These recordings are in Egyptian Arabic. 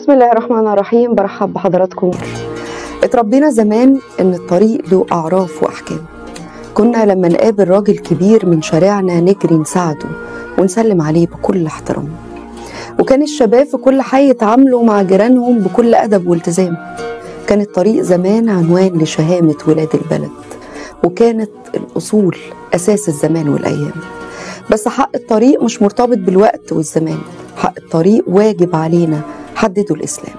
بسم الله الرحمن الرحيم برحب بحضراتكم اتربينا زمان ان الطريق له اعراف واحكام كنا لما نقابل راجل كبير من شارعنا نجري نساعده ونسلم عليه بكل احترام وكان الشباب في كل حي يتعاملوا مع جيرانهم بكل ادب والتزام كان الطريق زمان عنوان لشهامه ولاد البلد وكانت الاصول اساس الزمان والايام بس حق الطريق مش مرتبط بالوقت والزمان حق الطريق واجب علينا حدده الإسلام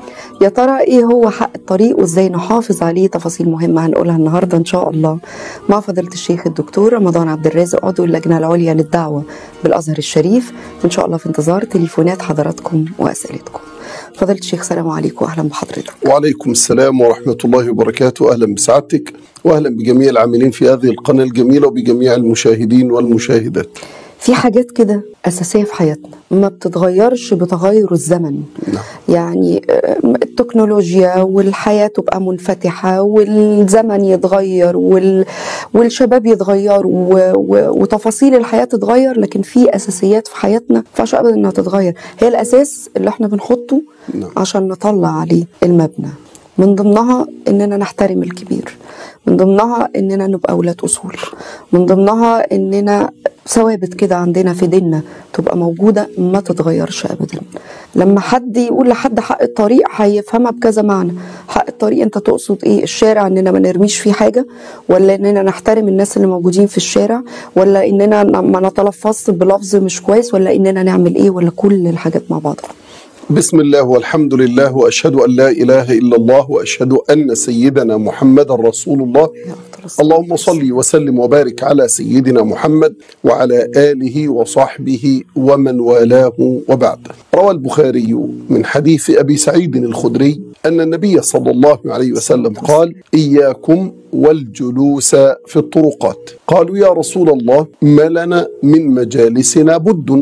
يا ترى ايه هو حق الطريق وازاي نحافظ عليه تفاصيل مهمه هنقولها النهارده ان شاء الله مع فضيله الشيخ الدكتور رمضان عبد الرازق عضو اللجنه العليا للدعوه بالازهر الشريف وان شاء الله في انتظار تليفونات حضراتكم واسئلتكم فضيله الشيخ سلام عليكم واهلا بحضرتك وعليكم السلام ورحمة الله وبركاته أهلا بسعادتك وأهلا بجميع العاملين في هذه القناة الجميلة وبجميع المشاهدين والمشاهدات في حاجات كده أساسية في حياتنا ما بتتغيرش بتغير الزمن نعم. يعني آه، التكنولوجيا والحياة تبقى منفتحة والزمن يتغير وال... والشباب يتغير و... و... وتفاصيل الحياة تتغير لكن في أساسيات في حياتنا ما ينفعش أبدا إنها تتغير هي الأساس اللي احنا بنحطه نعم. عشان نطلع عليه المبنى من ضمنها إننا نحترم الكبير من ضمنها إننا نبقى أولاد أصول من ضمنها إننا ثوابت كده عندنا في ديننا تبقى موجودة ما تتغيرش أبدا لما حد يقول لحد حق الطريق هيفهمها بكذا معنى حق الطريق أنت تقصد إيه الشارع إننا ما نرميش فيه حاجة ولا إننا نحترم الناس اللي موجودين في الشارع ولا إننا ما نتلفظ بلفظ مش كويس ولا إننا نعمل إيه ولا كل الحاجات مع بعضها بسم الله والحمد لله وأشهد أن لا إله إلا الله وأشهد أن سيدنا محمد رسول الله يا أفضل الصلاة اللهم صل وسلم وبارك على سيدنا محمد وعلى آله وصحبه ومن والاه وبعد روى البخاري من حديث أبي سعيد الخدري أن النبي صلى الله عليه وسلم قال إياكم والجلوس في الطرقات قالوا يا رسول الله ما لنا من مجالسنا بد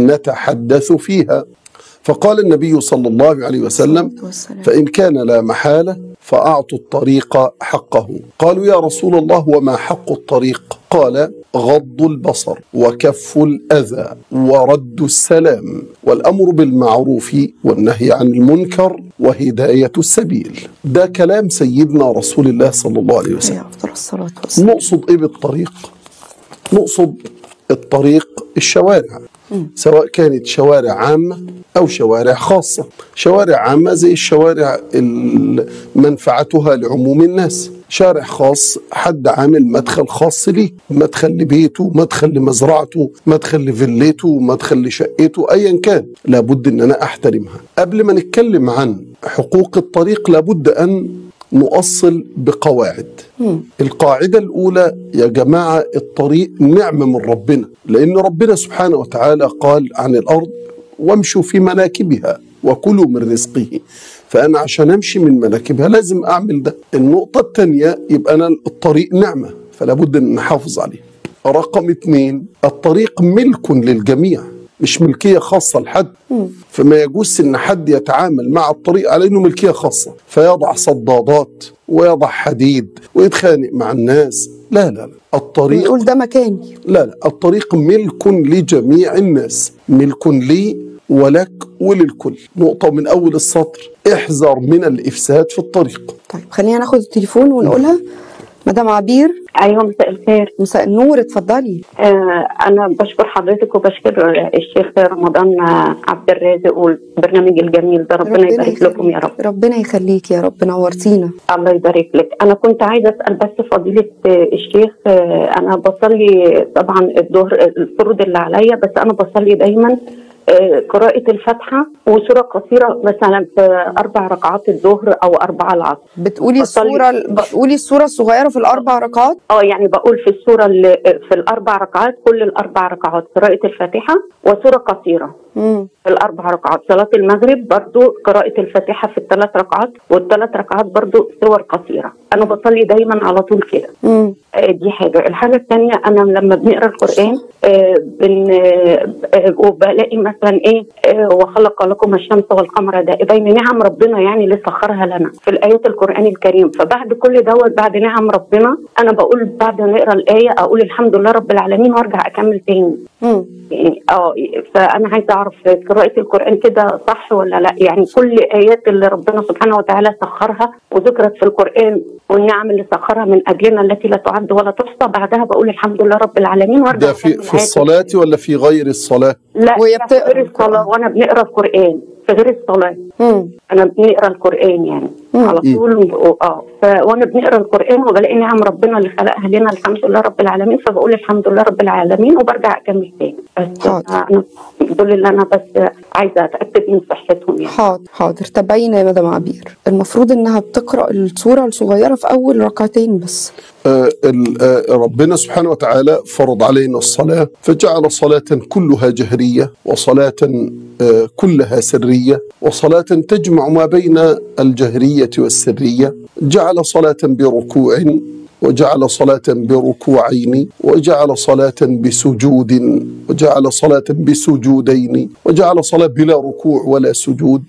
نتحدث فيها فقال النبي صلى الله عليه وسلم والسلام. فإن كان لا محالة فأعطوا الطريق حقه قالوا يا رسول الله وما حق الطريق قال غض البصر وكف الأذى ورد السلام والأمر بالمعروف والنهي عن المنكر وهداية السبيل ده كلام سيدنا رسول الله صلى الله عليه وسلم يا أفضل الصلاة والسلام نقصد ايه بالطريق نقصد الطريق الشوارع سواء كانت شوارع عامة أو شوارع خاصة شوارع عامة زي الشوارع ال- منفعتها لعموم الناس شارع خاص حد عامل مدخل خاص ليه مدخل لبيته مدخل لمزرعته مدخل لفيلته مدخل لشقته أيا كان لابد أن أنا أحترمها قبل ما نتكلم عن حقوق الطريق لابد أن نؤصل بقواعد القاعدة الأولى يا جماعة الطريق نعمة من ربنا لأن ربنا سبحانه وتعالى قال عن الأرض وامشوا في مناكبها وكلوا من رزقه فأنا عشان أمشي من مناكبها لازم أعمل ده النقطة الثانية يبقى أنا الطريق نعمة فلا بد أن نحافظ عليه رقم اثنين الطريق ملك للجميع مش ملكية خاصة لحد فما يجوز ان حد يتعامل مع الطريق على انه ملكية خاصة فيضع صدادات ويضع حديد ويتخانق مع الناس لا لا لا الطريق ويقول ده مكاني لا لا الطريق ملك لجميع الناس ملك لي ولك وللكل نقطة من أول السطر احذر من الإفساد في الطريق طيب خلينا ناخد التليفون ونقولها مدام عبير ايوه مساء الخير مساء النور اتفضلي آه انا بشكر حضرتك وبشكر الشيخ رمضان آه، عبد الرازق والبرنامج الجميل ده ربنا يبارك لكم يا رب ربنا يخليك يا رب نورتينا الله يبارك لك انا كنت عايزه اسال بس فضيله آه، الشيخ آه، انا بصلي طبعا الظهر الفروض اللي عليا بس انا بصلي دايما آه، قراءة الفاتحة وسورة قصيرة مثلا في أربع ركعات الظهر أو أربعة العصر بتقولي بصلي- الصورة بتقولي الصورة الصغيرة في الأربع ركعات اه يعني بقول في السورة اللي في الأربع ركعات كل الأربع ركعات قراءة الفاتحة وسورة قصيرة مم. في الأربع ركعات صلاة المغرب برضو قراءة الفاتحة في الثلاث ركعات والثلاث ركعات برضو سور قصيرة أنا بصلي دايما على طول كده مم. آه، دي حاجة الحاجة الثانية أنا لما بنقرأ القرآن آه، بن آه، آه، وبلاقي مثلا إيه آه، وخلق لكم الشمس والقمر دائبين نعم ربنا يعني اللي سخرها لنا في الآيات القرآن الكريم فبعد كل دوت بعد نعم ربنا أنا بقول بعد ما نقرأ الآية أقول الحمد لله رب العالمين وأرجع أكمل تاني مم. يعني اه فانا عايزه اعرف اعرف قراءه القران كده صح ولا لا يعني كل ايات اللي ربنا سبحانه وتعالى سخرها وذكرت في القران والنعم اللي سخرها من اجلنا التي لا تعد ولا تحصى بعدها بقول الحمد لله رب العالمين وارجع ده في أكمل في آيات الصلاة ولا في غير الصلاة لا وهي لا، بتقرأ في غير الصلاه القرآن. وانا بنقرا القران في غير الصلاه مم. انا بنقرا القران يعني مم. على طول اه ف... وانا بنقرا القران وبلاقي نعم ربنا اللي خلقها لنا الحمد لله رب العالمين فبقول الحمد لله رب العالمين وبرجع اكمل تاني بس حاضر. انا دول اللي انا بس عايزه اتاكد من صحتهم يعني حاضر حاضر تبين يا مدام عبير المفروض انها بتقرا السوره الصغيره في اول ركعتين بس آه، ال- آه، ربنا سبحانه وتعالى فرض علينا الصلاة فجعل صلاة كلها جهرية وصلاة آه، كلها سرية وصلاة تجمع ما بين الجهرية والسرية جعل صلاة بركوع وجعل صلاة بركوعين وجعل صلاة بسجود وجعل صلاة بسجودين وجعل صلاة بلا ركوع ولا سجود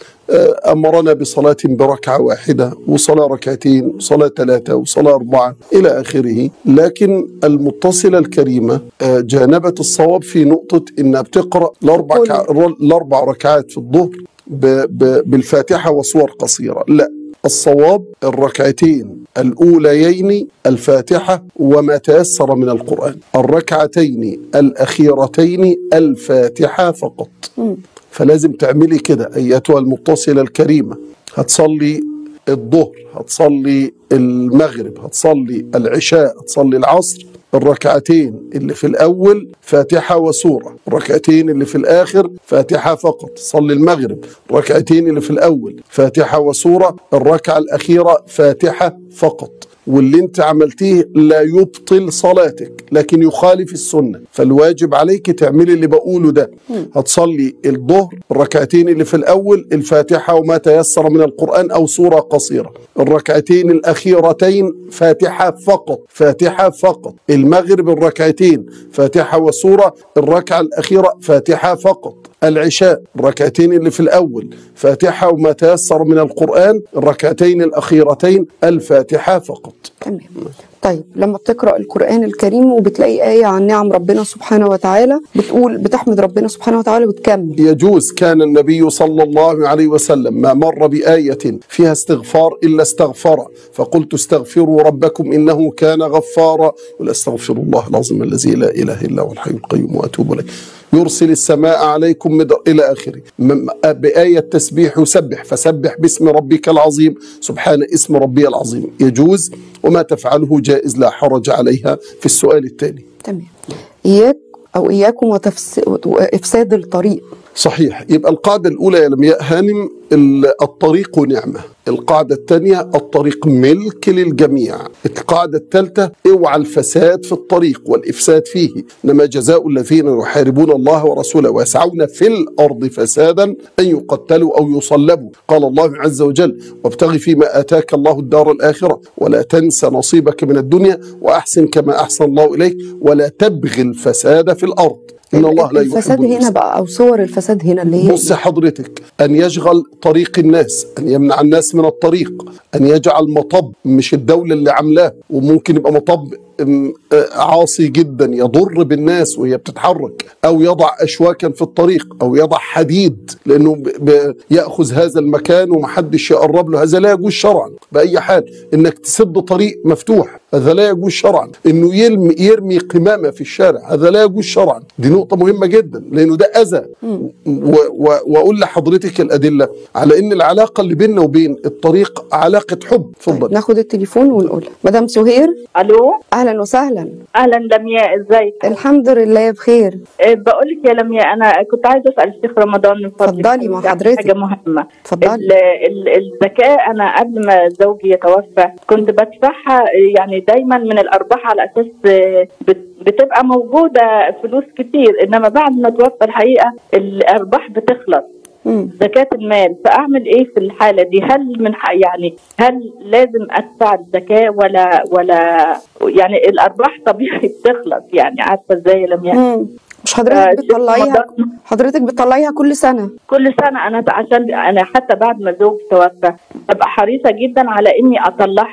أمرنا بصلاة بركعة واحدة وصلاة ركعتين وصلاة ثلاثة وصلاة أربعة إلى آخره لكن المتصلة الكريمة آه، جانبت الصواب في نقطة إنها بتقرأ الأربع, كل- كع- الأربع ركعات في الظهر ب- ب- بالفاتحة وصور قصيرة لا الصواب الركعتين الأوليين الفاتحة وما تيسر من القرآن الركعتين الأخيرتين الفاتحة فقط فلازم تعملي كده أيتها المتصلة الكريمة هتصلي الظهر هتصلي المغرب هتصلي العشاء هتصلي العصر الركعتين اللي في الأول فاتحة وسورة الركعتين اللي في الآخر فاتحة فقط صلي المغرب الركعتين اللي في الأول فاتحة وسورة الركعة الأخيرة فاتحة فقط واللي انت عملتيه لا يبطل صلاتك لكن يخالف السنة فالواجب عليك تعملي اللي بقوله ده هتصلي الظهر الركعتين اللي في الأول الفاتحة وما تيسر من القرآن أو سورة قصيرة الركعتين الأخيرتين فاتحة فقط فاتحة فقط المغرب الركعتين فاتحة وسورة الركعة الأخيرة فاتحة فقط العشاء الركعتين اللي في الأول فاتحة وما تيسر من القرآن الركعتين الأخيرتين الفاتحة فقط تمام طيب لما بتقرا القران الكريم وبتلاقي ايه عن نعم ربنا سبحانه وتعالى بتقول بتحمد ربنا سبحانه وتعالى وتكمل يجوز كان النبي صلى الله عليه وسلم ما مر بآية فيها استغفار إلا استغفر فقلت استغفروا ربكم إنه كان غفارا ولا استغفر الله العظيم الذي لا إله إلا هو الحي القيوم وأتوب إليه يرسل السماء عليكم مدر إلى آخره م- بآية تسبيح يسبح فسبح باسم ربك العظيم سبحان اسم ربي العظيم يجوز وما تفعله جائز لا حرج عليها في السؤال الثاني تمام اياك او اياكم وتفس... وافساد الطريق صحيح يبقى القاعدة الأولى يا لمياء هانم ال- الطريق نعمة القاعدة الثانية الطريق ملك للجميع القاعدة الثالثة اوعى الفساد في الطريق والإفساد فيه إنما جزاء الذين يحاربون الله ورسوله ويسعون في الأرض فسادا أن يقتلوا أو يصلبوا قال الله عز وجل وابتغ فيما آتاك الله الدار الآخرة ولا تنس نصيبك من الدنيا وأحسن كما أحسن الله إليك ولا تبغي الفساد في الأرض إن الله لا يحب الفساد هنا المفسدين. بقى او صور الفساد هنا اللي هي بص حضرتك أن يشغل طريق الناس أن يمنع الناس من الطريق أن يجعل مطب مش الدولة اللي عاملاه وممكن يبقى مطب أم، آه، عاصي جدا يضر بالناس وهي بتتحرك أو يضع أشواكا في الطريق أو يضع حديد لأنه ب- ب- يأخذ هذا المكان ومحدش يقرب له هذا لا يجوز شرعا بأي حال إنك تسد طريق مفتوح هذا لا يجوز شرعا إنه يرمي, يرمي قمامة في الشارع هذا لا يجوز شرعا دي نقطة مهمة جدا لأنه ده أذى و- و- واقول لحضرتك الادله على ان العلاقه اللي بيننا وبين الطريق علاقه حب طيب اتفضل ناخد التليفون ونقول مدام سهير الو اهلا وسهلا اهلا لمياء ازيك الحمد لله بخير بقول لك يا لمياء انا كنت عايزه اسال الشيخ رمضان من فضلك اتفضلي مع عن حضرتك. حاجه مهمه اتفضلي. ال- ال- الزكاه انا قبل ما زوجي يتوفى كنت بدفعها يعني دايما من الارباح على اساس آه، بت- بتبقى موجوده فلوس كتير انما بعد ما توفى الحقيقه الارباح بتخلص مم. زكاة المال فأعمل إيه في الحالة دي هل من حق يعني هل لازم أدفع الزكاة ولا ولا يعني الأرباح طبيعي بتخلص يعني عارفة إزاي لم يعني مم. مش آه، حضرتك شوف بتطلعيها رمضان. حضرتك بتطلعيها كل سنه كل سنة أنا عشان أنا حتى بعد ما زوجي توفى ببقى حريصة جدا على إني أطلعها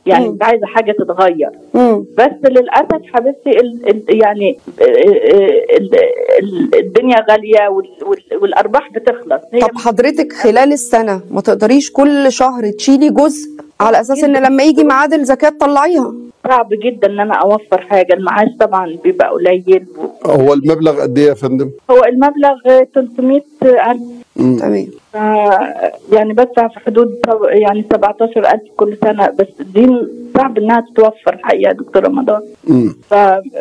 يعني مم. مش عايزه حاجه تتغير مم. بس للاسف حبيبتي ال ال يعني ال ال الدنيا غاليه وال وال والارباح بتخلص هي طب حضرتك خلال السنة ما تقدريش كل شهر تشيلي جزء على أساس إن لما يجي ميعاد الزكاة تطلعيها صعب جدا ان انا اوفر حاجه المعاش طبعا بيبقى قليل هو المبلغ قد ايه يا فندم؟ هو المبلغ 300 ألف تمام يعني بدفع في حدود سب- يعني 17 ألف كل سنة بس دي صعب إنها تتوفر الحقيقة يا دكتور رمضان مم. ف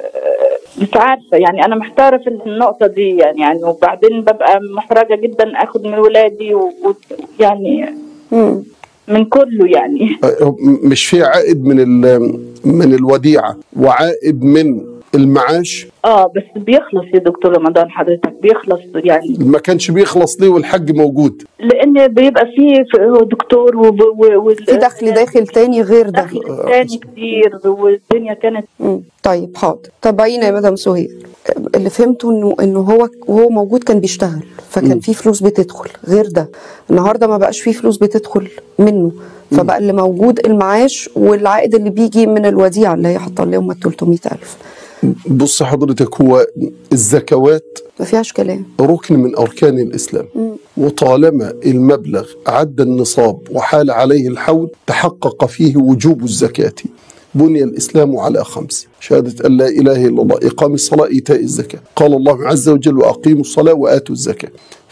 مش عارفة يعني أنا محتارة في النقطة دي يعني يعني وبعدين ببقى محرجة جدا آخد من ولادي ويعني مم. من كله يعني أه، مش في عائد من ال- من الوديعه وعائد من المعاش اه بس بيخلص يا دكتور رمضان حضرتك بيخلص يعني ما كانش بيخلص ليه والحج موجود لان بيبقى فيه في- دكتور وب- و- وال- في دخل داخل تاني غير ده دخل تاني كتير والدنيا كانت مم. طيب حاضر تابعينا يا مدام سهير اللي فهمته انه انه هو وهو موجود كان بيشتغل فكان في فلوس بتدخل غير ده النهارده ما بقاش في فلوس بتدخل منه فبقى اللي موجود المعاش والعائد اللي بيجي من الوديعه اللي هي حاطه لهم ال 300000 بص حضرتك هو الزكوات ما فيهاش كلام ركن من أركان الإسلام وطالما المبلغ عدى النصاب وحال عليه الحول تحقق فيه وجوب الزكاة بني الإسلام على خمس شهادة أن لا إله إلا الله إقام الصلاة إيتاء الزكاة قال الله عز وجل وأقيموا الصلاة وآتوا الزكاة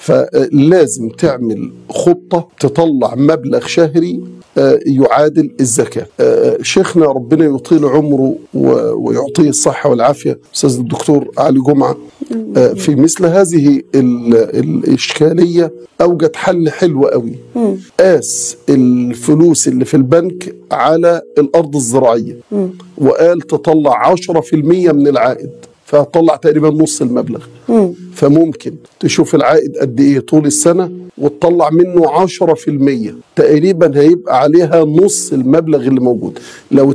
فلازم تعمل خطة تطلع مبلغ شهري آه، يعادل الزكاة آه، شيخنا ربنا يطيل عمره و- ويعطيه الصحة والعافية أستاذ الدكتور علي جمعة آه، في مثل هذه ال- الإشكالية أوجد حل حلو قوي قاس الفلوس اللي في البنك على الأرض الزراعية وقال تطلع 10% من العائد فهتطلع تقريبا نص المبلغ فممكن تشوف العائد قد ايه طول السنة وتطلع منه 10% تقريبا هيبقى عليها نص المبلغ اللي موجود لو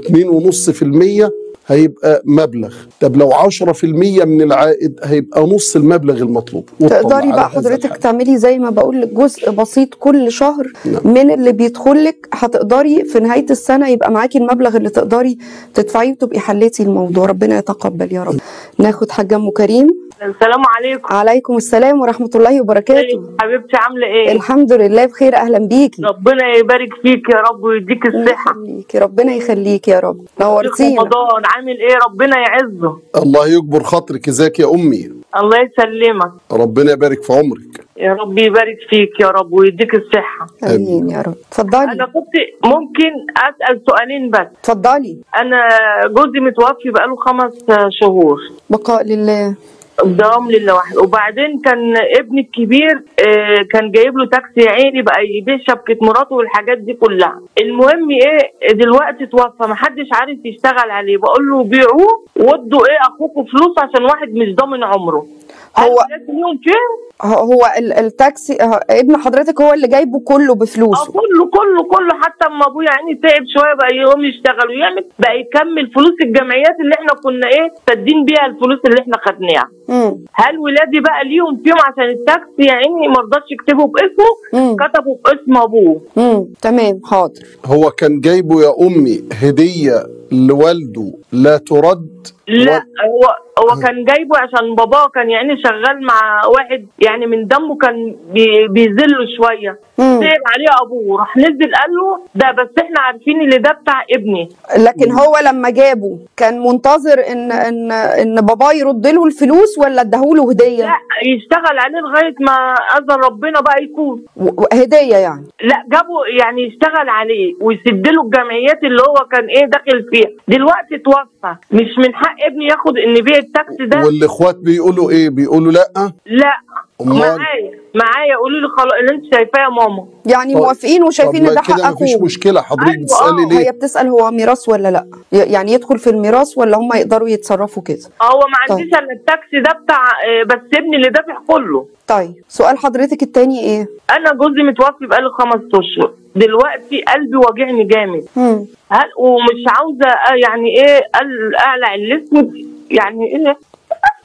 2.5% هيبقى مبلغ طب لو 10% من العائد هيبقى نص المبلغ المطلوب وتطلع تقدري على بقى هذا حضرتك الحال. تعملي زي ما بقول لك جزء بسيط كل شهر نعم. من اللي بيدخل لك هتقدري في نهايه السنه يبقى معاكي المبلغ اللي تقدري تدفعيه وتبقي حليتي الموضوع ربنا يتقبل يا رب ناخد حاجه ام كريم السلام عليكم عليكم السلام ورحمه الله وبركاته حبيبتي عامله ايه الحمد لله بخير اهلا بيكي ربنا يبارك فيك يا رب ويديك الصحه يخليكي ربنا يخليكي يا رب شيخ نورتينا رمضان عامل ايه ربنا يعزه الله يكبر خاطرك ازيك يا امي الله يسلمك ربنا يبارك في عمرك يا رب يبارك فيك يا رب ويديك الصحه امين يا رب اتفضلي انا كنت ممكن اسال سؤالين بس اتفضلي انا جوزي متوفي بقاله خمس شهور بقاء لله دوام لله واحد وبعدين كان ابني الكبير آه، كان جايب له تاكسي يا عيني بقى يبيع شبكه مراته والحاجات دي كلها المهم ايه دلوقتي توفى ما حدش عارف يشتغل عليه بقول له بيعوه وادوا ايه اخوكم فلوس عشان واحد مش ضامن عمره هل هو لازم يوم فين؟ هو هو ال- التاكسي ه- ابن حضرتك هو اللي جايبه كله اه بفلوسه كله كله كله حتى اما ابويا يعني تعب شويه بقى يقوم يشتغل ويعمل بقى يكمل فلوس الجمعيات اللي احنا كنا ايه سادين بيها الفلوس اللي احنا خدناها مم. هل ولادي بقى ليهم فيهم عشان التاكسي يا عيني ما رضاش يكتبوا باسمه مم. كتبوا باسم ابوه مم. تمام حاضر هو كان جايبه يا امي هديه لوالده لا ترد لا هو هو كان جايبه عشان باباه كان يعني شغال مع واحد يعني من دمه كان بي بيذله شويه مم. تعب عليه ابوه راح نزل قال له ده بس احنا عارفين اللي ده بتاع ابني لكن هو لما جابه كان منتظر ان ان ان باباه يرد له الفلوس ولا اداهوله هديه لا يشتغل عليه لغايه ما اذن ربنا بقى يكون و- و- هديه يعني لا جابوا يعني يشتغل عليه ويسد له الجمعيات اللي هو كان ايه داخل فيها دلوقتي توفى مش من حق ابني ياخد ان بيع التاكسي ده والاخوات بيقولوا ايه بيقولوا لا لا أمال؟ معايا معايا قولوا لي خلاص اللي انت شايفاه يا ماما يعني طب- موافقين وشايفين طب ان ما ده كده حق مفيش اخوه مشكله حضرتك أيوة، بتسالي آه، ليه هي بتسال هو ميراث ولا لا ي- يعني يدخل في الميراث ولا هم يقدروا يتصرفوا كده هو ما عنديش الا التاكسي ده بتاع آه، بس ابني اللي دافع كله طيب سؤال حضرتك التاني ايه انا جوزي متوفي بقاله خمس اشهر دلوقتي قلبي واجعني جامد مم. هل ومش عاوزه آه، يعني ايه أل- اقلع الاسم يعني ايه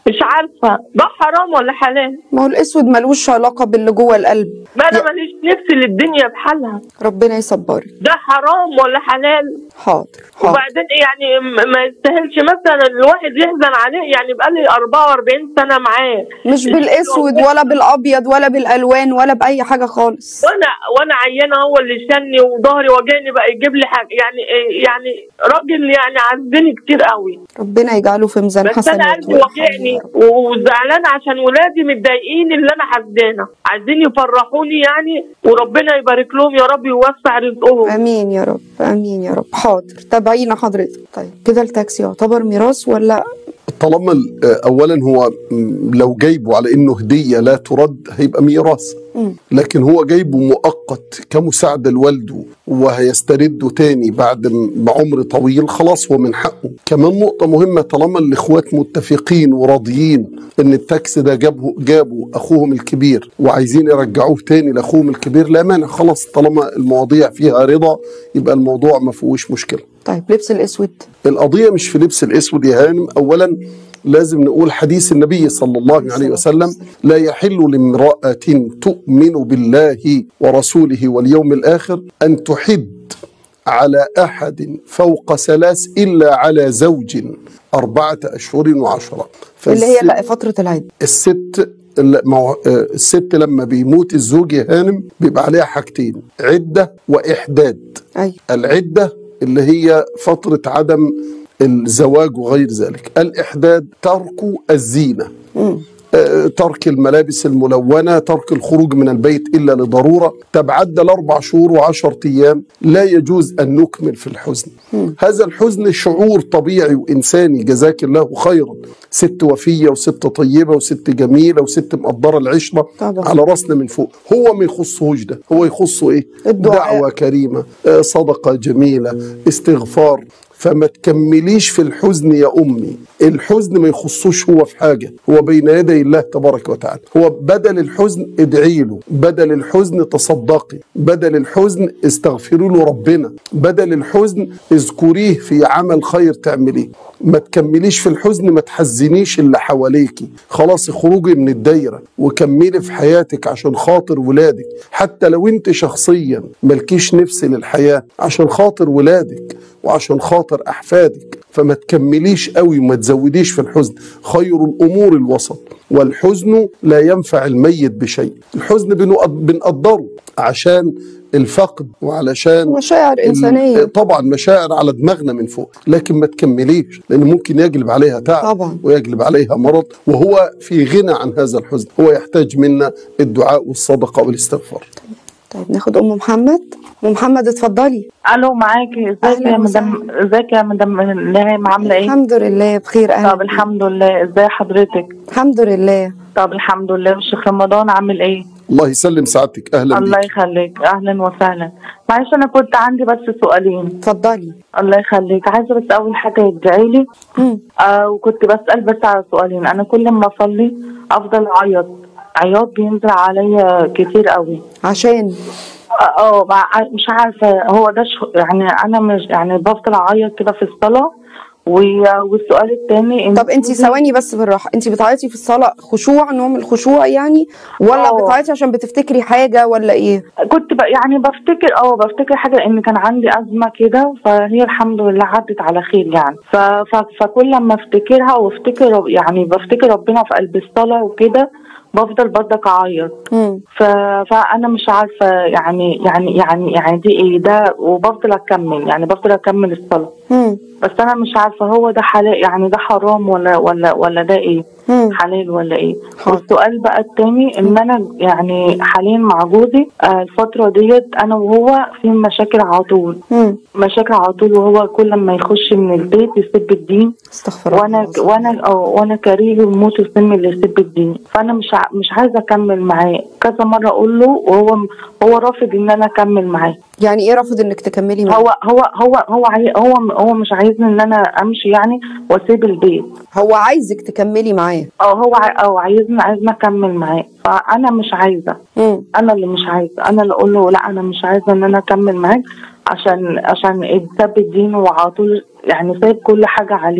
مش عارفه ده حرام ولا حلال ما هو الاسود ملوش علاقه باللي جوه القلب ما انا ماليش نفس للدنيا بحالها ربنا يصبرك ده حرام ولا حلال حاضر حاضر وبعدين يعني م- ما يستاهلش مثلا الواحد يحزن عليه يعني بقالي 44 سنه معاه مش بالاسود ولا بالابيض ولا بالالوان ولا باي حاجه خالص وانا وانا عيانه هو اللي شني وظهري وجعني بقى يجيب لي حاجه يعني يعني راجل يعني عزني كتير قوي ربنا يجعله في ميزان بس انا حسناته قلبي ويرحمه وجعني يا رب. وزعلانه عشان ولادي متضايقين اللي انا حزانه عايزين يفرحوني يعني وربنا يبارك لهم يا رب يوسع رزقهم امين يا رب امين يا رب حاضر تابعينا حضرتك طيب كده التاكسي يعتبر ميراث ولا طالما ال- آه، اولا هو م، لو جايبه على انه هديه لا ترد هيبقى ميراث لكن هو جايبه مؤقت كمساعده لوالده وهيسترده تاني بعد م- عمر طويل خلاص هو من حقه كمان نقطه مهمه طالما الاخوات متفقين وراضيين ان التاكس ده جابه جابوا اخوهم الكبير وعايزين يرجعوه تاني لاخوهم الكبير لا مانع خلاص طالما المواضيع فيها رضا يبقى الموضوع ما فيهوش مشكله طيب لبس الاسود القضية مش في لبس الأسود يا هانم أولا لازم نقول حديث النبي صلى الله عليه وسلم لا يحل لامرأة تؤمن بالله ورسوله واليوم الآخر أن تحد على أحد فوق ثلاث إلا على زوج أربعة أشهر وعشرة اللي هي فالست- لا فتره العيد الست ال- ما هو- آه، الست لما بيموت الزوج يا هانم بيبقى عليها حاجتين عدة وإحداد ايوه العدة اللي هي فترة عدم الزواج وغير ذلك الإحداد ترك الزينة آه، ترك الملابس الملونة ترك الخروج من البيت إلا لضرورة تبعد الأربع شهور وعشرة أيام لا يجوز أن نكمل في الحزن هذا الحزن شعور طبيعي وإنساني جزاك الله خيرا ست وفية وست طيبة وست جميلة وست مقدرة العشرة طبعا. على راسنا من فوق هو ما يخصهوش ده هو يخصه إيه الدعاء. دعوة كريمة آه، صدقة جميلة استغفار فما تكمليش في الحزن يا أمي الحزن ما يخصوش هو في حاجة هو بين يدي الله تبارك وتعالى هو بدل الحزن ادعي له بدل الحزن تصدقي بدل الحزن استغفري له ربنا بدل الحزن اذكريه في عمل خير تعمليه ما تكمليش في الحزن ما تحزنيش اللي حواليكي خلاص اخرجي من الدايرة وكملي في حياتك عشان خاطر ولادك حتى لو انت شخصيا ملكيش نفس للحياة عشان خاطر ولادك وعشان خاطر أحفادك فما تكمليش قوي وما تزوديش في الحزن خير الأمور الوسط والحزن لا ينفع الميت بشيء الحزن بنقد- بنقدره عشان الفقد وعلشان مشاعر ال- انسانيه طبعا مشاعر على دماغنا من فوق لكن ما تكمليش لان ممكن يجلب عليها تعب طبعا. ويجلب عليها مرض وهو في غنى عن هذا الحزن هو يحتاج منا الدعاء والصدقه والاستغفار طيب ناخد ام محمد ام محمد اتفضلي الو معاكي ازيك أهلاً يا مدام ازيك يا مدام نهام عامله ايه؟ الحمد لله بخير اهلا طب الحمد لله ازاي حضرتك؟ الحمد لله طب الحمد لله والشيخ رمضان عامل ايه؟ الله يسلم سعادتك اهلا الله بك يخليك اهلا وسهلا معلش انا كنت عندي بس سؤالين اتفضلي الله يخليك عايزه بس اول حاجه يدعي لي مم. آه وكنت بسال بس على سؤالين انا كل ما اصلي افضل اعيط عياط بينزل عليا كتير قوي عشان اه آه، مع- مش عارفه هو ده ش... يعني انا مش يعني بفضل اعيط كده في الصلاه و... والسؤال الثاني طب انت ثواني بس بالراحه انت بتعيطي في الصلاه خشوع نوع من الخشوع يعني ولا اه. بتعيطي عشان بتفتكري حاجه ولا ايه كنت ب... يعني بفتكر اه بفتكر حاجه ان كان عندي ازمه كده فهي الحمد لله عدت على خير يعني ف... ف... فكل لما افتكرها وافتكر رب- يعني بفتكر ربنا في قلب الصلاه وكده بفضل برضك اعيط مم. ف... فانا مش عارفه يعني يعني يعني يعني دي ايه ده وبفضل اكمل يعني بفضل اكمل الصلاه مم. بس انا مش عارفه هو ده حلال يعني ده حرام ولا ولا ولا ده ايه مم. حلال ولا ايه حاضر. والسؤال بقى التاني ان انا يعني حاليا مع جوزي آه، الفتره ديت انا وهو في مشاكل على طول مم. مشاكل على طول وهو كل ما يخش من البيت يسب الدين استغفر الله وانا العظيم. وانا أو وانا كريه وموت السم اللي يسب الدين فانا مش ع- مش عايزه اكمل معاه كذا مره اقول له وهو هو رافض ان انا اكمل معاه يعني ايه رافض انك تكملي معاه هو هو هو هو عاي... هو هو مش عايزني ان انا امشي يعني واسيب البيت هو عايزك تكملي معاه او هو عاي... او عايزني عايزني اكمل معاه فانا مش عايزه مم. انا اللي مش عايزه انا اللي اقول له لا انا مش عايزه ان انا اكمل معاك عشان عشان اتثبت الدين وعلى طول يعني سايب كل حاجه علينا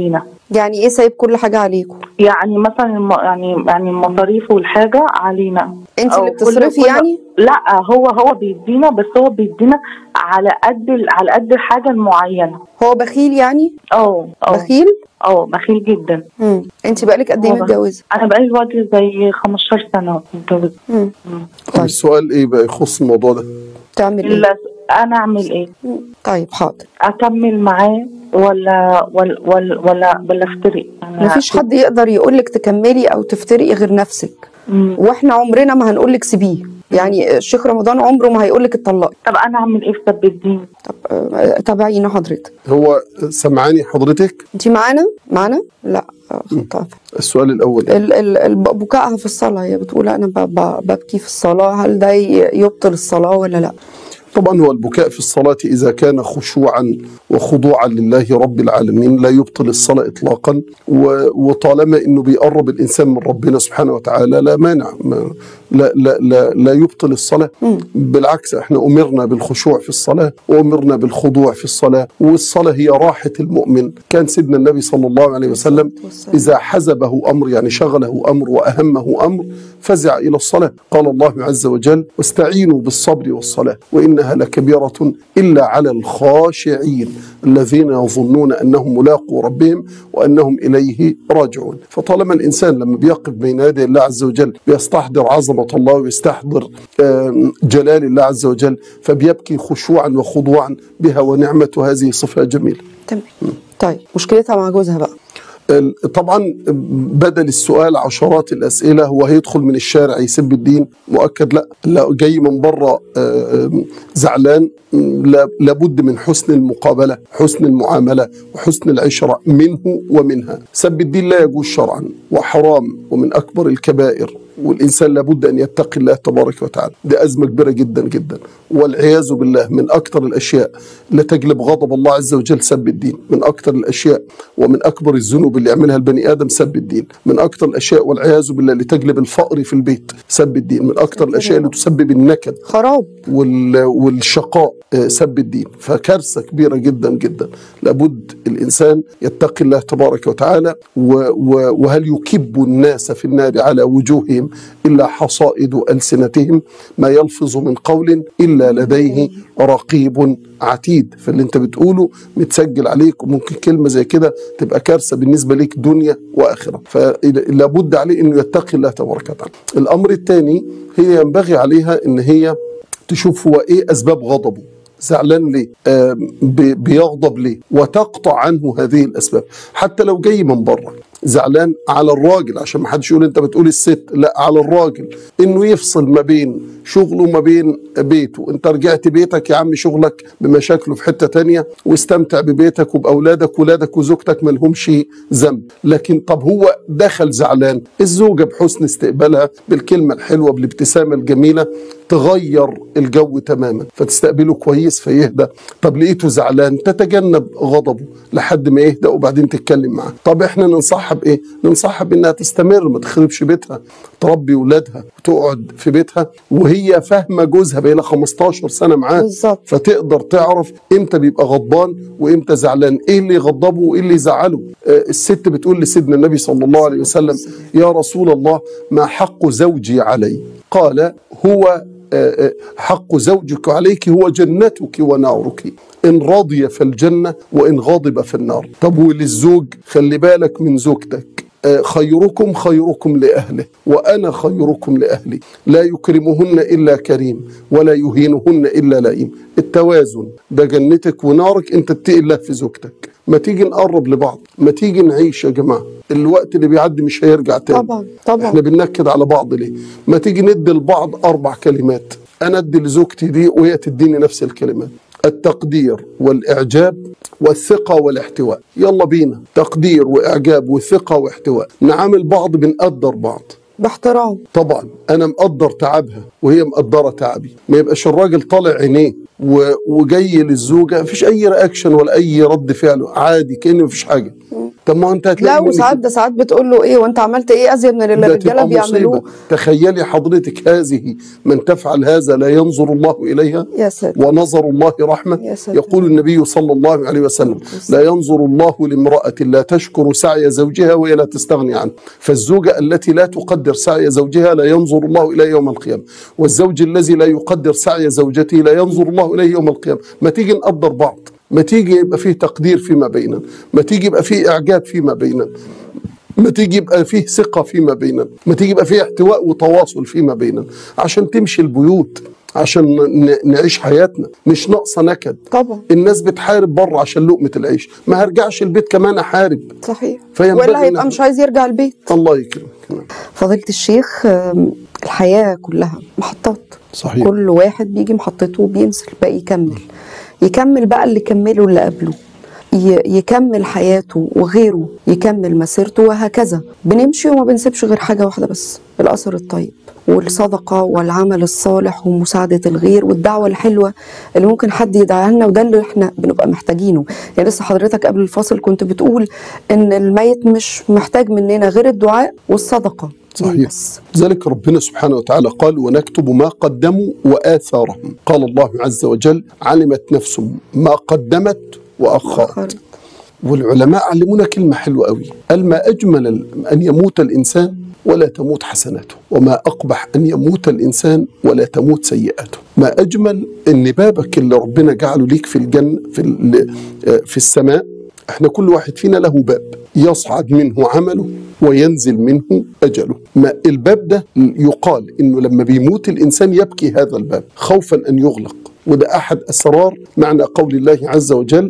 يعني ايه سايب كل حاجه عليكم يعني مثلا الم... يعني يعني المصاريف والحاجه علينا انت أو اللي كل- بتصرفي كل- يعني لا هو هو بيدينا بس هو بيدينا على قد ال- على قد الحاجه المعينه هو بخيل يعني اه اه بخيل اه بخيل جدا امم انت بقالك قد ايه هو بخ- متجوزه انا بقالي دلوقتي زي 15 سنه متجوزه امم طب طيب السؤال ايه بقى يخص الموضوع ده تعمل ايه لا، انا اعمل ايه مم. طيب حاضر اكمل معاه ولا ولا ولا ولا, ولا افترق أنا- مفيش حد يقدر يقولك تكملي او تفترقي غير نفسك مم. واحنا عمرنا ما هنقولك سيبيه يعني الشيخ رمضان عمره ما هيقولك اتطلقي طب انا اعمل ايه في سب الدين طب آه، تابعينا حضرتك هو سمعاني حضرتك انت معانا معانا لا آه، خطأ. السؤال الاول ال- ال- ال- بكائها في الصلاه هي بتقول انا ب- ب- ببكي في الصلاه هل ده ي- يبطل الصلاه ولا لا طبعا هو البكاء في الصلاة إذا كان خشوعا وخضوعا لله رب العالمين لا يبطل الصلاة إطلاقا و- وطالما أنه بيقرب الإنسان من ربنا سبحانه وتعالى لا مانع ما- لا, لا, لا, لا يبطل الصلاة بالعكس احنا أمرنا بالخشوع في الصلاة وأمرنا بالخضوع في الصلاة والصلاة هي راحة المؤمن كان سيدنا النبي صلى الله عليه وسلم والسلام. إذا حزبه أمر يعني شغله أمر وأهمه أمر فزع إلى الصلاة قال الله عز وجل واستعينوا بالصبر والصلاة وإنها لكبيرة إلا على الخاشعين الذين يظنون أنهم ملاقوا ربهم وأنهم إليه راجعون فطالما الإنسان لما بيقف بين يدي الله عز وجل بيستحضر عظمة الله ويستحضر آم، جلال الله عز وجل فبيبكي خشوعا وخضوعا بها ونعمة هذه صفة جميلة تمام طيب مشكلتها مع جوزها بقى ال- طبعا بدل السؤال عشرات الاسئله هو هيدخل من الشارع يسب الدين مؤكد لا لا جاي من بره آه، زعلان لا- لابد من حسن المقابله حسن المعامله وحسن العشره منه ومنها سب الدين لا يجوز شرعا وحرام ومن اكبر الكبائر والانسان لابد ان يتقي الله تبارك وتعالى دي ازمه كبيره جدا جدا والعياذ بالله من اكثر الاشياء اللي تجلب غضب الله عز وجل سب الدين من اكثر الاشياء ومن اكبر الذنوب اللي يعملها البني ادم سب الدين من اكثر الاشياء والعياذ بالله اللي تجلب الفقر في البيت سب الدين من اكثر الاشياء اللي تسبب النكد خراب وال- والشقاء آه، سب الدين فكارثة كبيرة جدا جدا لابد الإنسان يتقي الله تبارك وتعالى و- و- وهل يكب الناس في النار على وجوههم إلا حصائد ألسنتهم ما يلفظ من قول إلا لديه رقيب عتيد فاللي انت بتقوله متسجل عليك وممكن كلمة زي كده تبقى كارثة بالنسبة ليك دنيا وآخرة فلابد عليه أنه يتقي الله تبارك وتعالى الأمر الثاني هي ينبغي عليها أن هي تشوف هو ايه اسباب غضبه زعلان ليه آم، بي- بيغضب ليه وتقطع عنه هذه الاسباب حتى لو جاي من بره زعلان على الراجل عشان ما حدش يقول انت بتقول الست لا على الراجل انه يفصل ما بين شغله وما بين بيته انت رجعت بيتك يا عم شغلك بمشاكله في حتة تانية واستمتع ببيتك وبأولادك ولادك وزوجتك ما لهمش ذنب لكن طب هو دخل زعلان الزوجة بحسن استقبالها بالكلمة الحلوة بالابتسامة الجميلة تغير الجو تماما فتستقبله كويس فيهدى طب لقيته زعلان تتجنب غضبه لحد ما يهدى وبعدين تتكلم معاه طب احنا ننصحها بايه ننصحها بانها تستمر ما تخربش بيتها تربي ولادها وتقعد في بيتها وهي فاهمه جوزها بقى لها 15 سنه معاه بالظبط. فتقدر تعرف امتى بيبقى غضبان وامتى زعلان ايه اللي يغضبه وايه اللي يزعله آه، الست بتقول لسيدنا النبي صلى الله عليه وسلم يا رسول الله ما حق زوجي علي قال هو آه، آه، حق زوجك عليك هو جنتك ونارك إن رضي فالجنة وإن غضب فالنار طب وللزوج خلي بالك من زوجتك آه، خيركم خيركم لأهله وأنا خيركم لأهلي لا يكرمهن إلا كريم ولا يهينهن إلا لئيم التوازن ده جنتك ونارك أنت اتقي الله في زوجتك ما تيجي نقرب لبعض ما تيجي نعيش يا جماعة الوقت اللي بيعدي مش هيرجع تاني طبعا طبعا احنا بننكد على بعض ليه ما تيجي ندي لبعض اربع كلمات انا ادي لزوجتي دي وهي تديني نفس الكلمات التقدير والاعجاب والثقه والاحتواء يلا بينا تقدير واعجاب وثقه واحتواء نعامل بعض بنقدر بعض باحترام طبعا انا مقدر تعبها وهي مقدره تعبي ما يبقاش الراجل طالع عينيه و- وجاي للزوجه مفيش اي رياكشن ولا اي رد فعل عادي كانه مفيش حاجه طب ما هو انت هتلاقي لا منك- وساعات ده ساعات بتقول له ايه وانت عملت ايه ازيد من اللي ده الرجاله تبقى بيعملوه مصيبة. تخيلي حضرتك هذه من تفعل هذا لا ينظر الله إليها يا ساتر ونظر الله رحمة يا ساتر. يقول النبي صلى الله عليه وسلم لا ينظر الله لامرأة لا تشكر سعي زوجها وهي لا تستغني عنه فالزوجة التي لا تقدر سعي زوجها لا ينظر الله إليه يوم القيامة والزوج الذي لا يقدر سعي زوجته لا ينظر الله إليه يوم القيامة ما تيجي نقدر بعض ما تيجي يبقى فيه تقدير فيما بيننا ما تيجي يبقى فيه إعجاب فيما بيننا ما تيجي يبقى فيه ثقة فيما بيننا ما تيجي يبقى فيه احتواء وتواصل فيما بيننا عشان تمشي البيوت عشان ن- نعيش حياتنا مش ناقصة نكد طبعا الناس بتحارب بره عشان لقمة العيش ما هرجعش البيت كمان أحارب صحيح فينبغي ولا هيبقى إن- مش عايز يرجع البيت الله يكرمك فضيلة الشيخ آم، الحياة كلها محطات صحيح كل واحد بيجي محطته وبينزل بقى يكمل يكمل بقى اللي كمله اللي قبله ي- يكمل حياته وغيره يكمل مسيرته وهكذا بنمشي وما بنسيبش غير حاجة واحدة بس الأثر الطيب والصدقة والعمل الصالح ومساعدة الغير والدعوة الحلوة اللي ممكن حد يدعيها لنا وده اللي احنا بنبقى محتاجينه يعني لسه حضرتك قبل الفاصل كنت بتقول ان الميت مش محتاج مننا غير الدعاء والصدقة دي صحيح بس ذلك ربنا سبحانه وتعالى قال ونكتب ما قدموا وآثارهم قال الله عز وجل علمت نفس ما قدمت وأخرت خالد. والعلماء علمونا كلمة حلوة قوي قال ما أجمل ال- أن يموت الإنسان ولا تموت حسناته وما أقبح أن يموت الإنسان ولا تموت سيئاته ما أجمل أن بابك اللي ربنا جعله ليك في الجنة في, ال- آه، في السماء احنا كل واحد فينا له باب يصعد منه عمله وينزل منه أجله ما الباب ده يقال أنه لما بيموت الإنسان يبكي هذا الباب خوفا أن يغلق وده أحد أسرار معنى قول الله عز وجل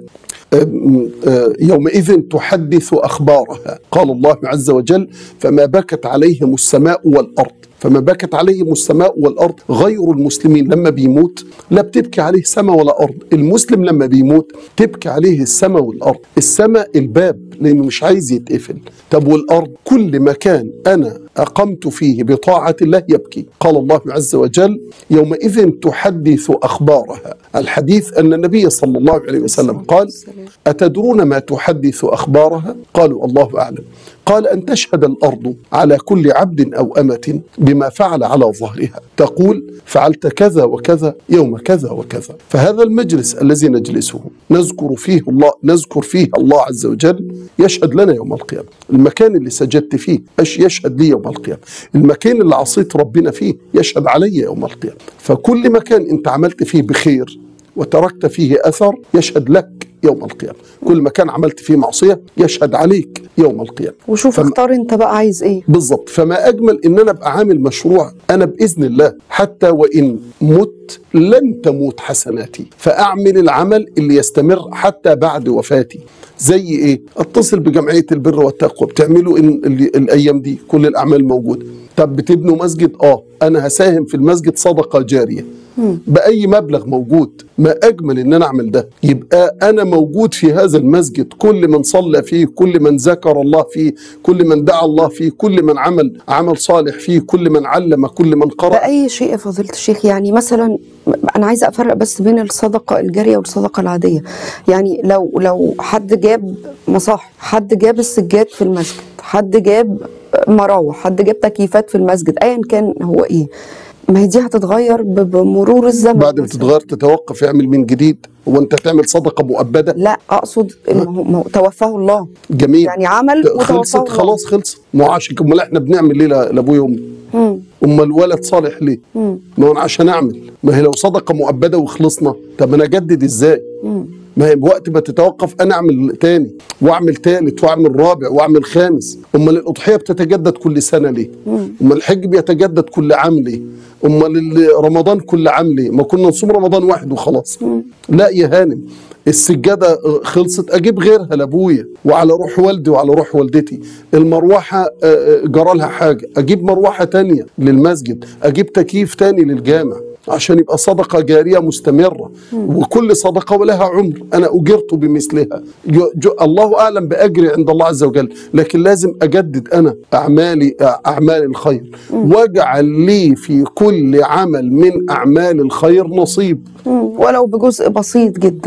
أم- آه، يومئذ تحدث أخبارها قال الله عز وجل فما بكت عليهم السماء والأرض فما بكت عليهم السماء والأرض غير المسلمين لما بيموت لا بتبكي عليه سماء ولا أرض المسلم لما بيموت تبكي عليه السماء والأرض السماء الباب لأنه مش عايز يتقفل طب والأرض كل مكان أنا أقمت فيه بطاعة الله يبكي قال الله عز وجل يومئذ تحدث أخبارها الحديث أن النبي صلى الله عليه وسلم قال أتدرون ما تحدث أخبارها قالوا الله أعلم قال أن تشهد الأرض على كل عبد أو أمة بما فعل على ظهرها تقول فعلت كذا وكذا يوم كذا وكذا فهذا المجلس الذي نجلسه نذكر فيه الله نذكر فيه الله عز وجل يشهد لنا يوم القيامة المكان اللي سجدت فيه أش يشهد لي يوم القيامة المكان اللي عصيت ربنا فيه يشهد علي يوم القيامة فكل مكان أنت عملت فيه بخير وتركت فيه أثر يشهد لك يوم القيامة كل مكان عملت فيه معصية يشهد عليك يوم القيامة وشوف فما- اختار انت بقى عايز ايه بالضبط فما أجمل إن أنا أبقى عامل مشروع أنا بإذن الله حتى وإن مت لن تموت حسناتي فأعمل العمل اللي يستمر حتى بعد وفاتي زي إيه؟ اتصل بجمعية البر والتقوى بتعملوا إن اللي الأيام دي كل الأعمال موجودة طب بتبنوا مسجد آه أنا هساهم في المسجد صدقة جارية بأي مبلغ موجود ما أجمل إن أنا أعمل ده يبقى أنا موجود في هذا المسجد كل من صلى فيه كل من ذكر الله فيه كل من دعا الله فيه كل من عمل عمل صالح فيه كل من علم كل من قرأ بأي شيء يا فضيلة الشيخ يعني مثلا أنا عايزة أفرق بس بين الصدقة الجارية والصدقة العادية يعني لو لو حد جاب مصاحف حد جاب السجاد في المسجد حد جاب مراوح حد جاب تكييفات في المسجد أيا كان هو إيه ما هي دي هتتغير ب- بمرور الزمن بعد ما مثلاً. تتغير تتوقف يعمل من جديد هو أنت تعمل صدقة مؤبدة لا أقصد إن هو- ما هو توفاه الله جميل يعني عمل وتوفاه خلصت الله خلاص خلصت ما هو عشان امال احنا بنعمل ليه ل- لابويا وامي مم. امال الولد صالح ليه مم. ما هو أنا عشان اعمل ما هي لو صدقه مؤبده وخلصنا طب انا اجدد ازاي مم. ما هي بوقت ما تتوقف انا اعمل تاني واعمل تالت واعمل رابع واعمل خامس امال الاضحيه بتتجدد كل سنه ليه امال الحج بيتجدد كل عام ليه امال ال- رمضان كل عام ليه ما كنا نصوم رمضان واحد وخلاص لا يا هانم السجادة آه، خلصت أجيب غيرها لأبويا وعلى روح والدي وعلى روح والدتي المروحة آه، آه، جرى لها حاجة أجيب مروحة تانية للمسجد أجيب تكييف تاني للجامع عشان يبقى صدقة جارية مستمرة وكل صدقة ولها عمر أنا أجرت بمثلها جو جو الله أعلم بأجري عند الله عز وجل لكن لازم أجدد أنا أعمالي أعمال الخير واجعل لي في كل عمل من أعمال الخير نصيب مم. ولو بجزء بسيط جدا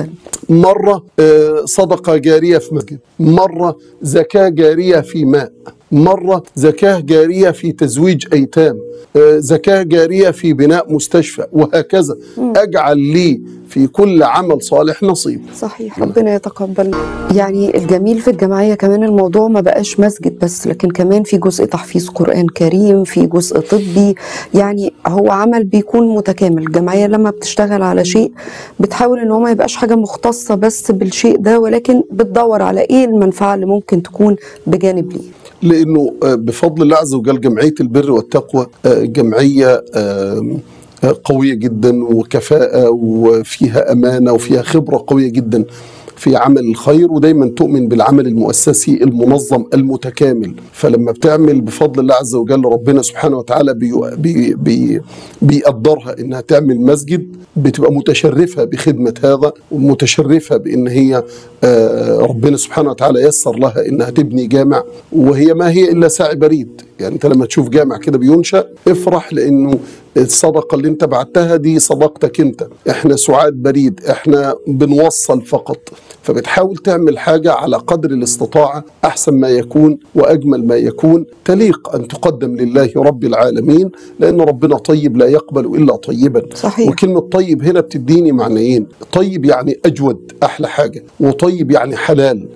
مرة آه، صدقة جارية في مسجد مرة زكاة جارية في ماء مرة زكاة جارية في تزويج أيتام آه، زكاة جارية في بناء مستشفى وهكذا أجعل لي في كل عمل صالح نصيب صحيح ربنا يتقبل يعني الجميل في الجمعية كمان الموضوع ما بقاش مسجد بس لكن كمان في جزء تحفيظ قرآن كريم في جزء طبي يعني هو عمل بيكون متكامل الجمعية لما بتشتغل على شيء بتحاول ان هو ما يبقاش حاجة مختصة بس بالشيء ده ولكن بتدور على ايه المنفعة اللي ممكن تكون بجانب ليه لانه آه، بفضل الله عز وجل جمعيه البر والتقوى آه، جمعيه آم، آه، قويه جدا وكفاءه وفيها امانه وفيها خبره قويه جدا في عمل الخير ودايما تؤمن بالعمل المؤسسي المنظم المتكامل فلما بتعمل بفضل الله عز وجل ربنا سبحانه وتعالى بي بي بي بيقدرها انها تعمل مسجد بتبقى متشرفه بخدمه هذا ومتشرفه بان هي آه، ربنا سبحانه وتعالى يسر لها انها تبني جامع وهي ما هي الا ساعي بريد يعني انت لما تشوف جامع كده بينشا افرح لانه الصدقه اللي انت بعتها دي صدقتك انت احنا سعاد بريد احنا بنوصل فقط فبتحاول تعمل حاجه على قدر الاستطاعه احسن ما يكون واجمل ما يكون تليق ان تقدم لله رب العالمين لان ربنا طيب لا يقبل الا طيبا صحيح. وكلمه طيب هنا بتديني معنيين طيب يعني اجود احلى حاجه وطيب يعني حلال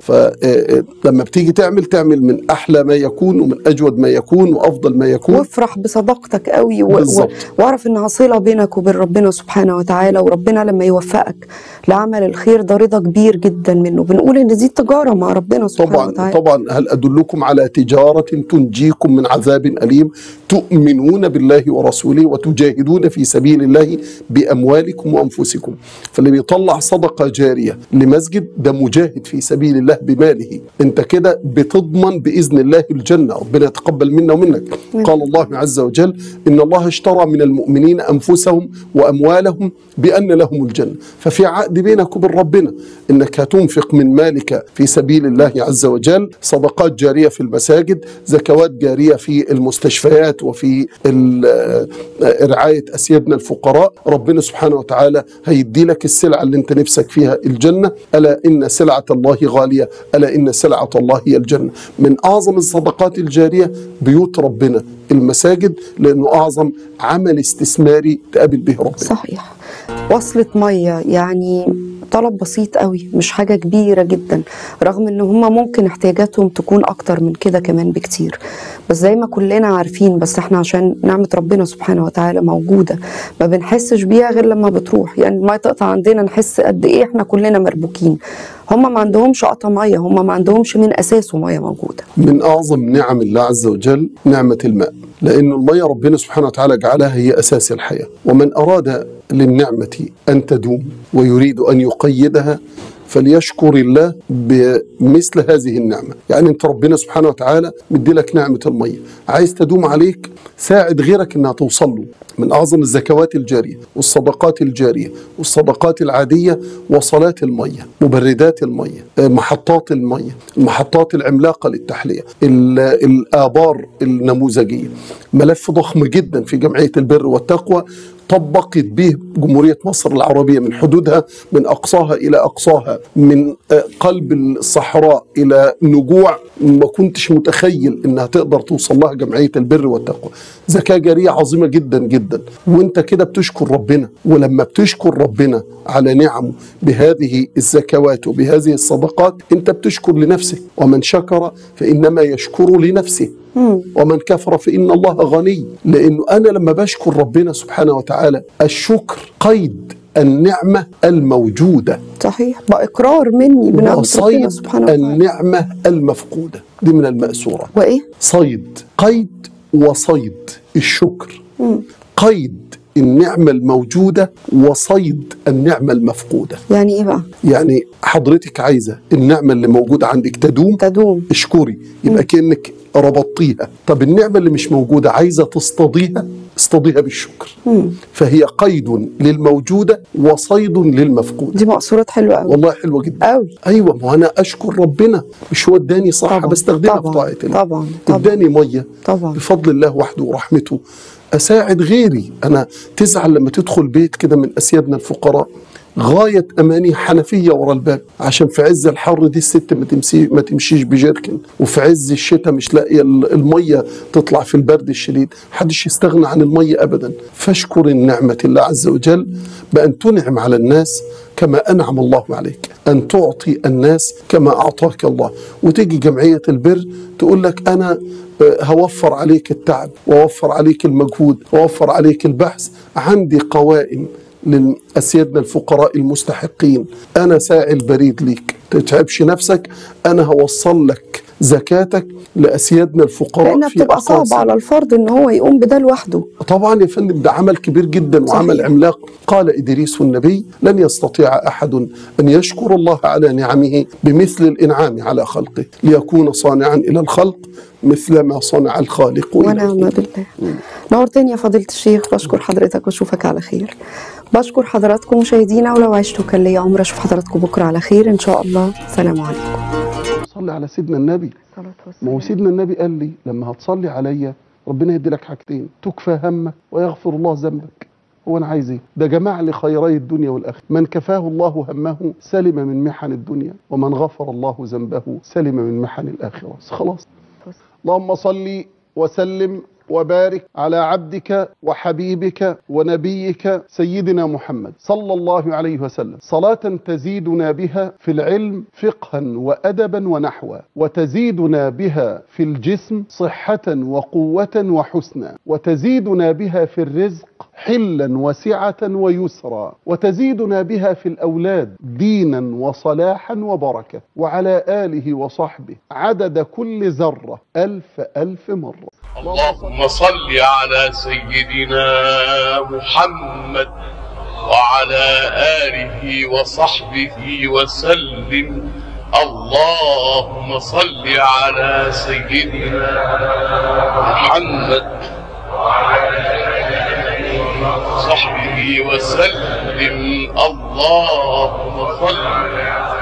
فلما بتيجي تعمل تعمل من احلى ما يكون ومن اجود ما يكون وافضل ما يكون وافرح بصداقتك قوي و... و... بالظبط. واعرف انها صله بينك وبين ربنا سبحانه وتعالى وربنا لما يوفقك لعمل الخير ده رضا كبير جدا منه بنقول ان دي تجاره مع ربنا سبحانه طبعا وتعالى طبعا هل ادلكم على تجاره تنجيكم من عذاب اليم تؤمنون بالله ورسوله وتجاهدون في سبيل الله باموالكم وانفسكم فاللي بيطلع صدقه جاريه لمسجد ده مجاهد في سبيل الله بماله انت كده بتضمن باذن الله الجنه ربنا يتقبل منا ومنك قال الله عز وجل ان الله اشترى من المؤمنين انفسهم واموالهم بان لهم الجنه ففي عقد بينك وبين ربنا انك هتنفق من مالك في سبيل الله عز وجل صدقات جاريه في المساجد زكوات جاريه في المستشفيات وفي ال- آه، رعايه اسيادنا الفقراء ربنا سبحانه وتعالى هيدي لك السلعه اللي انت نفسك فيها الجنه الا ان سلعه الله غاليه الا ان سلعه الله هي الجنه من اعظم الصدقات الجاريه بيوت ربنا المساجد لانه اعظم عمل استثماري تقابل به ربنا صحيح وصلة مية يعني طلب بسيط قوي مش حاجة كبيرة جدا رغم ان هم ممكن احتياجاتهم تكون اكتر من كده كمان بكتير بس زي ما كلنا عارفين بس احنا عشان نعمة ربنا سبحانه وتعالى موجودة ما بنحسش بيها غير لما بتروح يعني المية تقطع عندنا نحس قد ايه احنا كلنا مربوكين هم ما عندهمش قطع مية هم ما عندهمش من اساسه مية موجودة من اعظم نعم الله عز وجل نعمه الماء لان الميه ربنا سبحانه وتعالى جعلها هي اساس الحياه ومن اراد للنعمه ان تدوم ويريد ان يقيدها فليشكر الله بمثل هذه النعمة يعني انت ربنا سبحانه وتعالى مدي لك نعمة المية عايز تدوم عليك ساعد غيرك انها توصل له من اعظم الزكوات الجارية والصدقات الجارية والصدقات العادية وصلات المية مبردات المية آه، محطات المية المحطات العملاقة للتحلية ال- الآبار النموذجية ملف ضخم جدا في جمعية البر والتقوى طبقت به جمهورية مصر العربية من حدودها من أقصاها إلى أقصاها من آه، قلب الصحراء إلى نجوع ما كنتش متخيل إنها تقدر توصل لها جمعية البر والتقوى زكاة جارية عظيمة جدا جدا وانت كده بتشكر ربنا ولما بتشكر ربنا على نعمه بهذه الزكوات وبهذه الصدقات انت بتشكر لنفسك ومن شكر فإنما يشكر لنفسه ومن كفر فإن الله غني لأنه أنا لما بشكر ربنا سبحانه وتعالى الشكر قيد النعمة الموجودة صحيح بإقرار مني بنعمة ربنا وصيد سبحانه وتعالى النعمة المفقودة دي من المأسورة وإيه؟ صيد قيد وصيد الشكر قيد النعمة الموجودة وصيد النعمة المفقودة يعني إيه بقى؟ يعني حضرتك عايزة النعمة اللي موجودة عندك تدوم تدوم اشكري يبقى كأنك ربطتيها طب النعمة اللي مش موجودة عايزة تصطاديها اصطاديها بالشكر فهي قيد للموجودة وصيد للمفقودة دي مقصورات حلوة قوي والله حلوة جدا قوي ايوه ما انا اشكر ربنا مش هو اداني صحه طبعاً، بستخدمها في طبعاً، طاعه الله طبعاً، طبعاً. اداني ميه طبعاً. بفضل الله وحده ورحمته اساعد غيري انا تزعل لما تدخل بيت كده من اسيادنا الفقراء غايه اماني حنفيه ورا الباب عشان في عز الحر دي الست ما تمشي ما تمشيش بجيركن وفي عز الشتاء مش لاقيه ال- الميه تطلع في البرد الشديد محدش يستغنى عن الميه ابدا فاشكر النعمه الله عز وجل بان تنعم على الناس كما انعم الله عليك ان تعطي الناس كما اعطاك الله وتيجي جمعيه البر تقول لك انا آه، هوفر عليك التعب واوفر عليك المجهود واوفر عليك البحث عندي قوائم لأسيادنا الفقراء المستحقين أنا ساعي البريد ليك تتعبش نفسك أنا هوصل لك زكاتك لأسيادنا الفقراء لانها في بتبقى أقاصي. صعبه على الفرد ان هو يقوم بده لوحده طبعا يا فندم ده عمل كبير جدا وعمل صحيح. عملاق قال إدريس النبي لن يستطيع أحد أن يشكر الله على نعمه بمثل الإنعام على خلقه ليكون صانعا إلى الخلق مثل ما صنع الخالق إليه. ونعم بالله نورتني يا فضيلة الشيخ بشكر حضرتك واشوفك على خير بشكر حضراتكم مشاهدينا ولو عشتوا كان ليا عمر اشوف حضراتكم بكره على خير ان شاء الله سلام عليكم صلي على سيدنا النبي ما هو سيدنا النبي قال لي لما هتصلي عليا ربنا يدي لك حاجتين تكفى همك ويغفر الله ذنبك هو انا عايز ايه ده جمع لي خيري الدنيا والاخره من كفاه الله همه سلم من محن الدنيا ومن غفر الله ذنبه سلم من محن الاخره بس خلاص اللهم صل وسلم وبارك على عبدك وحبيبك ونبيك سيدنا محمد صلى الله عليه وسلم صلاة تزيدنا بها في العلم فقها وأدبا ونحوا وتزيدنا بها في الجسم صحة وقوة وحسنا وتزيدنا بها في الرزق حلا وسعة ويسرا وتزيدنا بها في الأولاد دينا وصلاحا وبركة وعلى آله وصحبه عدد كل ذرة ألف ألف مرة اللهم صل على سيدنا محمد وعلى آله وصحبه وسلم اللهم صل على سيدنا محمد وصحبه وسلم اللهم صل